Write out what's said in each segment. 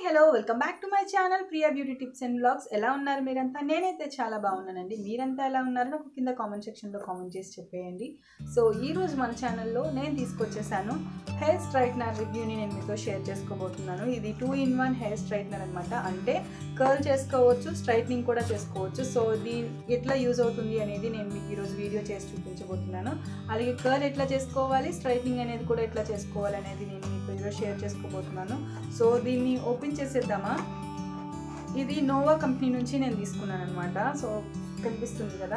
hello welcome back to my channel Priya beauty tips and blogs ఎలా ఉన్నారు మీరంతా నేనైతే చాలా బాగున్నానండి మీరంతా ఎలా ఉన్నారు నాకు కింద కామెంట్ సెక్షన్లో కామెంట్ చేసి చెప్పేయండి సో ఈ రోజు మన ఛానల్లో నేను తీసుకొచ్చేసాను హెయిర్ స్ట్రైట్నర్ రివ్యూని నేను మీతో షేర్ చేసుకోబోతున్నాను ఇది two in one hair straightener అనమాట అంటే కర్ల్ చేసుకోవచ్చు స్ట్రైట్నింగ్ కూడా చేసుకోవచ్చు సో దీని ఎట్లా యూజ్ అవుతుంది అనేది నేను మీకు ఈరోజు వీడియో చేసి చూపించబోతున్నాను అలాగే కర్ల్ ఎట్లా చేసుకోవాలి స్ట్రైట్నింగ్ అనేది కూడా ఎట్లా చేసుకోవాలి అనేది నేను మీకు ఈరోజు షేర్ చేసుకోబోతున్నాను సో దీన్ని ఓపెన్ చేసేద్దామా ఇది నోవా కంపెనీ నుంచి నేను తీసుకున్నాను అనమాట సో కనిపిస్తుంది కదా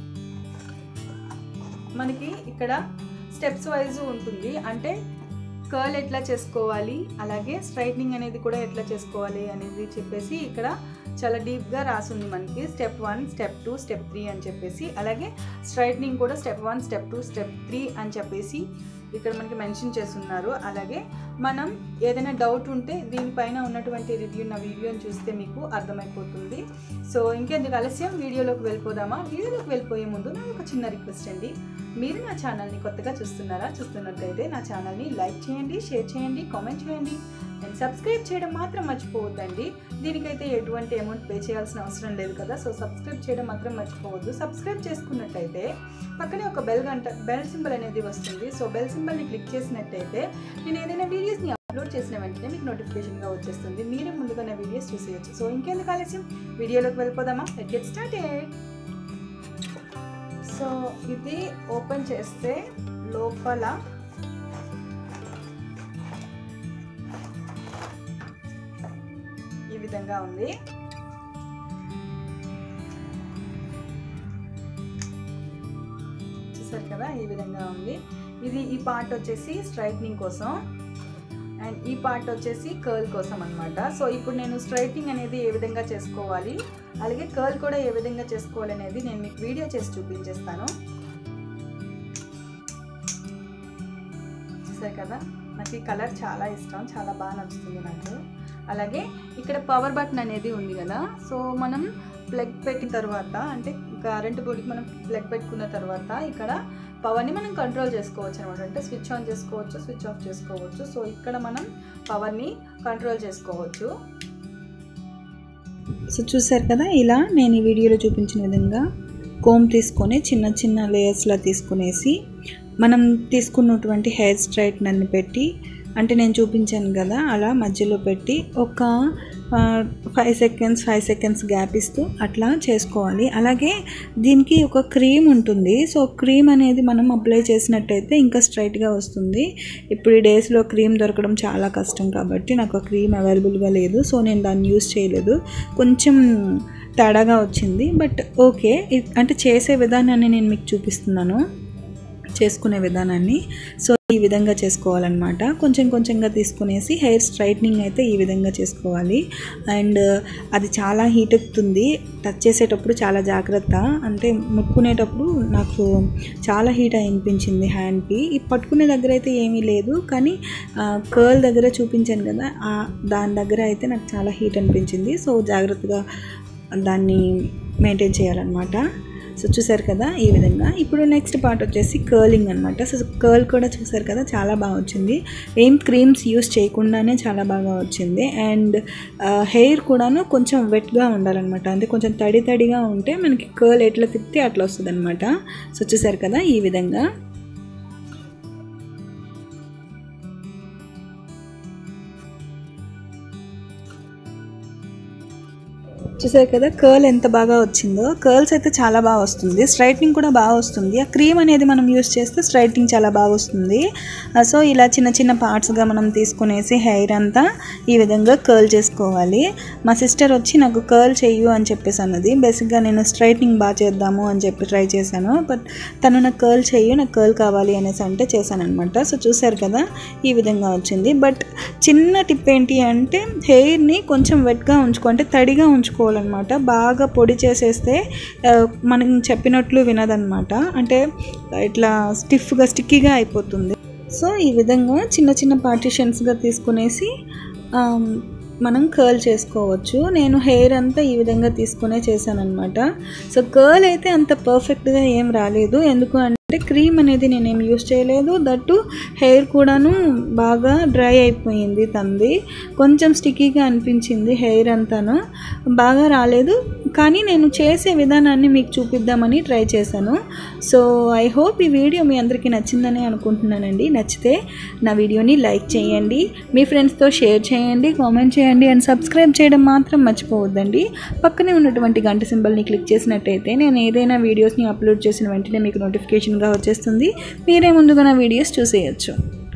మనకి ఇక్కడ స్టెప్స్ వైజ్ ఉంటుంది అంటే కర్ల్ ఎట్లా చేసుకోవాలి అలాగే స్ట్రైట్నింగ్ అనేది కూడా ఎట్లా చేసుకోవాలి అనేది చెప్పేసి ఇక్కడ చాలా డీప్గా రాసింది మనకి step one step two step three అని చెప్పేసి అలాగే స్ట్రైట్నింగ్ కూడా step one step two step three అని చెప్పేసి ఇక్కడ మనకి మెన్షన్ చేస్తున్నారు అలాగే మనం ఏదైనా డౌట్ ఉంటే దీనిపైన ఉన్నటువంటి రివ్యూ నా వీడియోని చూస్తే మీకు అర్థమైపోతుంది సో ఇంకెందుకు ఆలస్యం వీడియోలోకి వెళ్ళిపోదామా వీడియోలోకి వెళ్ళిపోయే ముందు నాకు ఒక చిన్న రిక్వెస్ట్ అండి మీరు నా ఛానల్ని కొత్తగా చూస్తున్నారా చూస్తున్నట్లయితే నా ఛానల్ని లైక్ చేయండి షేర్ చేయండి కామెంట్ చేయండి అండ్ సబ్స్క్రైబ్ చేయడం మాత్రం మర్చిపోవద్దండి దీనికైతే ఎటువంటి అమౌంట్ పే చేయాల్సిన అవసరం లేదు కదా సో సబ్స్క్రైబ్ చేయడం మాత్రం మర్చిపోవద్దు సబ్స్క్రైబ్ చేసుకున్నట్టయితే పక్కనే ఒక బెల్ గంట బెల్ సింబల్ అనేది వస్తుంది సో బెల్ సింబల్ని క్లిక్ చేసినట్టయితే నేను ఏదైనా వీడియోస్ని అప్లోడ్ చేసిన వెంటనే మీకు నోటిఫికేషన్గా వచ్చేస్తుంది మీరే ముందుగా నా వీడియోస్ చూసేయచ్చు సో ఇంకెందుకు ఆలస్యం వీడియోలోకి వెళ్ళిపోదామా లెట్ గెట్ స్టార్టెడ్ సో ఇది ఓపెన్ చేస్తే లోపల ఈ విధంగా ఉంది చూసారు కదా ఈ విధంగా ఉంది ఇది ఈ పార్ట్ వచ్చేసి స్ట్రైట్నింగ్ కోసం అండ్ ఈ పార్ట్ వచ్చేసి కర్ల్ కోసం అనమాట సో ఇప్పుడు నేను స్ట్రైట్నింగ్ అనేది ఏ విధంగా చేసుకోవాలి అలాగే కర్ల్ కూడా ఏ విధంగా చేసుకోవాలి అనేది నేను మీకు వీడియో చేసి చూపించేస్తాను చూసారు కదా నాకు ఈ కలర్ చాలా ఇష్టం చాలా బాగా నచ్చుతుంది నాకు అలాగే ఇక్కడ పవర్ బటన్ అనేది ఉంది కదా సో మనం ప్లగ్ పెట్టిన తర్వాత అంటే కరెంటు బోర్డుకి మనం ప్లగ్ పెట్టుకున్న తర్వాత ఇక్కడ పవర్ని మనం కంట్రోల్ చేసుకోవచ్చు అనమాట అంటే స్విచ్ ఆన్ చేసుకోవచ్చు స్విచ్ ఆఫ్ చేసుకోవచ్చు సో ఇక్కడ మనం పవర్ని కంట్రోల్ చేసుకోవచ్చు సో చూసారు కదా ఇలా నేను ఈ వీడియోలో చూపించిన విధంగా కోమ్ తీసుకొని చిన్న చిన్న లేయర్స్లా తీసుకునేసి మనం తీసుకున్నటువంటి హెయిర్ స్ట్రైట్నర్ని పెట్టి అంటే నేను చూపించాను కదా అలా మధ్యలో పెట్టి ఒక five seconds five seconds gap ఇస్తూ అట్లా చేసుకోవాలి అలాగే దీనికి ఒక క్రీమ్ ఉంటుంది సో క్రీమ్ అనేది మనం అప్లై చేసినట్టయితే ఇంకా స్ట్రైట్గా వస్తుంది ఇప్పుడు ఈ డేస్లో క్రీమ్ దొరకడం చాలా కష్టం కాబట్టి నాకు ఆ క్రీమ్ అవైలబుల్గా లేదు సో నేను దాన్ని యూస్ చేయలేదు కొంచెం తేడాగా వచ్చింది బట్ ఓకే అంటే చేసే విధానాన్ని నేను మీకు చూపిస్తున్నాను చేసుకునే విధానాన్ని సో ఈ విధంగా చేసుకోవాలన్నమాట కొంచెం కొంచెంగా తీసుకునేసి హెయిర్ స్ట్రైట్నింగ్ అయితే ఈ విధంగా చేసుకోవాలి అండ్ అది చాలా హీట్ ఎక్కుతుంది టచ్ చేసేటప్పుడు చాలా జాగ్రత్త అంటే ముట్టుకునేటప్పుడు నాకు చాలా హీట్ అనిపించింది హ్యాండ్కి ఈ పట్టుకునే దగ్గర అయితే ఏమీ లేదు కానీ కర్ల్ దగ్గర చూపించాను కదా దాని దగ్గర అయితే నాకు చాలా హీట్ అనిపించింది సో జాగ్రత్తగా దాన్ని మెయింటైన్ చేయాలన్నమాట సో చూసారు కదా ఈ విధంగా ఇప్పుడు నెక్స్ట్ పార్ట్ వచ్చేసి కర్లింగ్ అనమాట సో కర్ల్ కూడా చూసారు కదా చాలా బాగా వచ్చింది ఏం క్రీమ్స్ యూస్ చేయకుండానే చాలా బాగా వచ్చింది అండ్ హెయిర్ కూడాను కొంచెం వెట్గా ఉండాలన్నమాట అంటే కొంచెం తడి తడిగా ఉంటే మనకి కర్ల్ ఎట్లా తిప్పితే అట్లా వస్తుంది అనమాట సో చూసారు కదా ఈ విధంగా చూసారు కదా కర్ల్ ఎంత బాగా వచ్చిందో కర్ల్స్ అయితే చాలా బాగా వస్తుంది స్ట్రైట్నింగ్ కూడా బాగా వస్తుంది ఆ క్రీమ్ అనేది మనం యూస్ చేస్తే స్ట్రైట్నింగ్ చాలా బాగా వస్తుంది సో ఇలా చిన్న చిన్న పార్ట్స్గా మనం తీసుకునేసి హెయిర్ అంతా ఈ విధంగా కర్ల్ చేసుకోవాలి మా సిస్టర్ వచ్చి నాకు కర్ల్ చెయ్యు అని చెప్పేసి అన్నది బేసిక్గా నేను స్ట్రైట్నింగ్ బాగా చేద్దాము అని చెప్పి ట్రై చేశాను బట్ తను నాకు కర్ల్ చెయ్యు నాకు కర్ల్ కావాలి అనేసి అంటే చేశాను అనమాట సో చూసారు కదా ఈ విధంగా వచ్చింది బట్ చిన్న టిప్ ఏంటి అంటే హెయిర్ని కొంచెం వెట్గా ఉంచుకో అంటే తడిగా ఉంచుకో చేసుకోవాలన్నమాట బాగా పొడి చేసేస్తే మనం చెప్పినట్లు వినదన్నమాట అంటే ఇట్లా స్టిఫ్గా స్టిక్కీగా అయిపోతుంది సో ఈ విధంగా చిన్న చిన్న పార్టిషన్స్గా తీసుకునేసి మనం కర్ల్ చేసుకోవచ్చు నేను హెయిర్ అంతా ఈ విధంగా తీసుకునే చేశాను అనమాట సో కర్ల్ అయితే అంత పర్ఫెక్ట్గా ఏం రాలేదు ఎందుకు అంటే క్రీమ్ అనేది నేనేం యూస్ చేయలేదు దట్టు హెయిర్ కూడాను బాగా డ్రై అయిపోయింది తంది కొంచెం స్టిక్కీగా అనిపించింది హెయిర్ అంతాను బాగా రాలేదు కానీ నేను చేసే విధానాన్ని మీకు చూపిద్దామని ట్రై చేశాను సో ఐ హోప్ ఈ వీడియో మీ అందరికీ నచ్చిందని అనుకుంటున్నానండి నచ్చితే నా వీడియోని లైక్ చేయండి మీ ఫ్రెండ్స్తో షేర్ చేయండి కామెంట్ చేయండి అండ్ సబ్స్క్రైబ్ చేయడం మాత్రం మర్చిపోవద్దండి పక్కనే ఉన్నటువంటి గంట సింబల్ని క్లిక్ చేసినట్టయితే నేను ఏదైనా వీడియోస్ని అప్లోడ్ చేసిన వెంటనే మీకు నోటిఫికేషన్గా వచ్చేస్తుంది మీరే ముందుగా నా వీడియోస్ చూసేయచ్చు